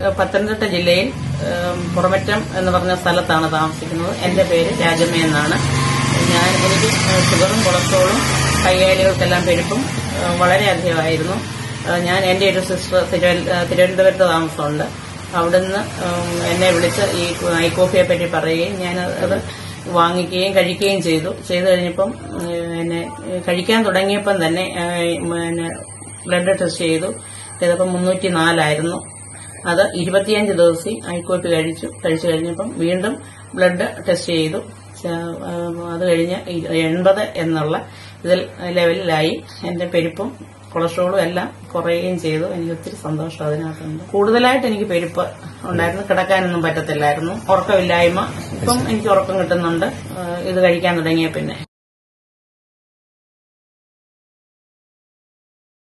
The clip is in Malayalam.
പത്തനംതിട്ട ജില്ലയിൽ ഏം, പുറമറ്റം എന്ന് പറഞ്ഞ സ്ഥലത്താണ് താമസിക്കുന്നത് എന്റെ പേര് രാജമ്മ എന്നാണ് ഞാൻ എനിക്ക് ഷുഗറും കൊളസ്ട്രോളും കൈകാലികൾക്കെല്ലാം പെരുപ്പും ഏ, വളരെയധികമായിരുന്നു ഏ, ഞാൻ എന്റെ ഒരു സിസ്റ്റർ തിരുവ- ഏ, തിരുവനന്തപുരത്ത് താമസമുണ്ട് അവിടുന്ന് ഉം, എന്നെ വിളിച്ച് ഈ ഐ കോഫിയെ പറ്റി പറയുകയും ഞാൻ അത് വാങ്ങിക്കുകയും കഴിക്കുകയും ചെയ്തു ചെയ്തു കഴിഞ്ഞപ്പം ഉം, എന്നെ കഴിക്കാൻ തുടങ്ങിയപ്പം തന്നെ ഏ, പിന്നെ ബ്ലഡ് ടെസ്റ്റ് ചെയ്തു ചെയ്തപ്പോൾ മുന്നൂറ്റി നാലായിരുന്നു അത് ഇരുപത്തിയഞ്ച് ദിവസം ഐക്കോപ്പി കഴിച്ചു കഴിച്ചു കഴിഞ്ഞപ്പം വീണ്ടും ബ്ലഡ് ടെസ്റ്റ് ചെയ്തു ച- ആ, അത് കഴിഞ്ഞ് ഇ- എൺപത് എന്നുള്ള ഇതിൽ ലെവലിലായി എന്റെ പെരുപ്പും കൊളസ്ട്രോളും എല്ലാം കുറയുകയും ചെയ്തു എനിക്ക് ഒത്തിരി സന്തോഷം അതിനകത്തുണ്ട് കൂടുതലായിട്ട് എനിക്ക് പെരുപ്പ് ഉണ്ടായിരുന്നു കിടക്കാനൊന്നും പറ്റത്തില്ലായിരുന്നു ഉറക്കമില്ലായ്മ ഇപ്പം എനിക്ക് ഉറക്കം കിട്ടുന്നുണ്ട് ആ, ഇത് കഴിക്കാൻ തുടങ്ങിയ പിന്നെ